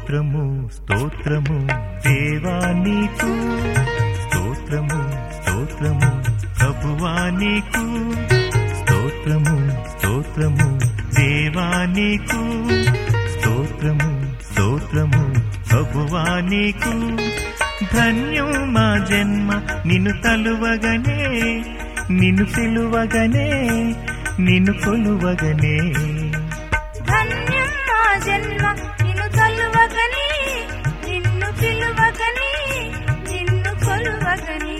స్తోత్రము స్తోత్రము దేవా నీకు స్తోత్రము స్తోత్రము ప్రభువా నీకు స్తోత్రము స్తోత్రము దేవా నీకు స్తోత్రము స్తోత్రము ప్రభువా నీకు ధన్యం మా జన్మ నిన్ను తలువగనే నిన్ను పిలువగనే నిన్ను కొలువగనే ధన్యం నా జన్మ నిన్ను తలువగని నిన్ను పిలువగని నిన్ను కొలువగని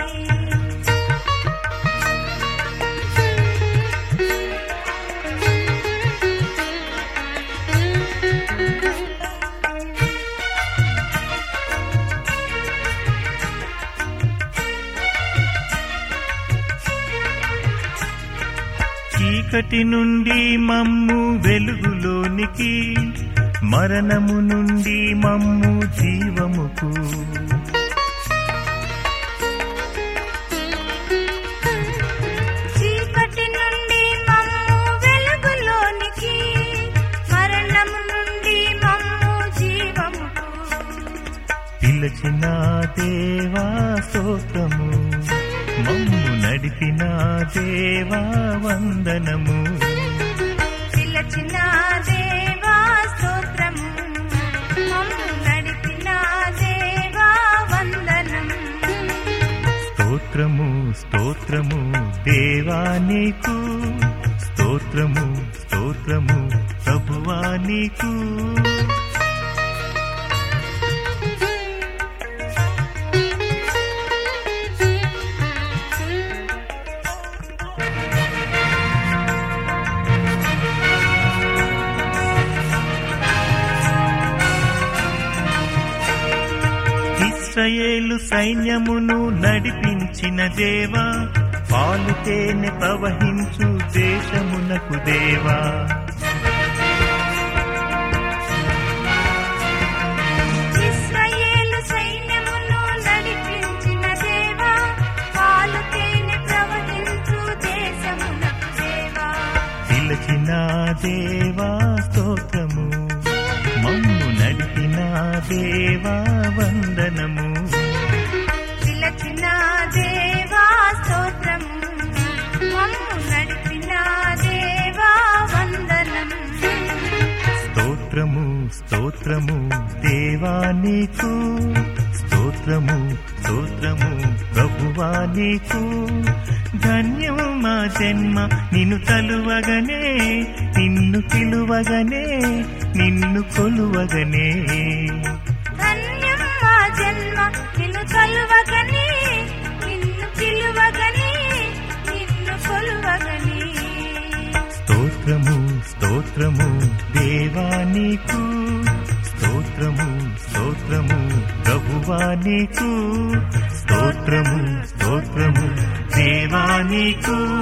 చీకటి నుండి మమ్ము వెలుగులోనికి మరణము నుండి మమ్ము జీవముకు చీకటి నుండి మమ్ము వెలుగులోనికి మరణము నుండి మమ్ము జీవముకు పిలచిన దేవా స్తోత్రము మమ్ము నడిపిన దేవా వందనము పిలచిన దేవా స్తోత్రము మమ్ము నడిపిన దేవా వందనం స్తోత్రము స్తోత్రము దేవా నీకు స్తోత్రము స్తోత్రము ప్రభువా నీకు ఇస్రయేలు సైన్యమును నడిపించిన దేవా పాలు తేనె ప్రవహించు దేశమునకు దేవా ఇశ్రాయేలు సైన్యమును నడిపించిన దేవా పాలు తేనె ప్రవహించు దేశమునకు దేవా పిలచిన దేవా స్తోత్రము మమ్ము నడిపిన దేవా వందనము పిలచిన దేవా స్తోత్రము మమ్ము నడిపిన దేవా వందనం స్తోత్రము స్తోత్రము దేవా నీకు స్తోత్రము స్తోత్రము ప్రభువా నీకు ధన్యము మా జన్మ నిన్ను తలువగనే నిన్ను పిలువగనే నిన్ను కొలువగనే ధన్యం మా జన్మ నిన్ను కలువగని నిన్ను పిలువగని నిన్ను కొలువగని స్తోత్రము స్తోత్రము దేవా నీకు స్తోత్రము స్తోత్రము ప్రభువా నీకు స్తోత్రము స్తోత్రము దేవా నీకు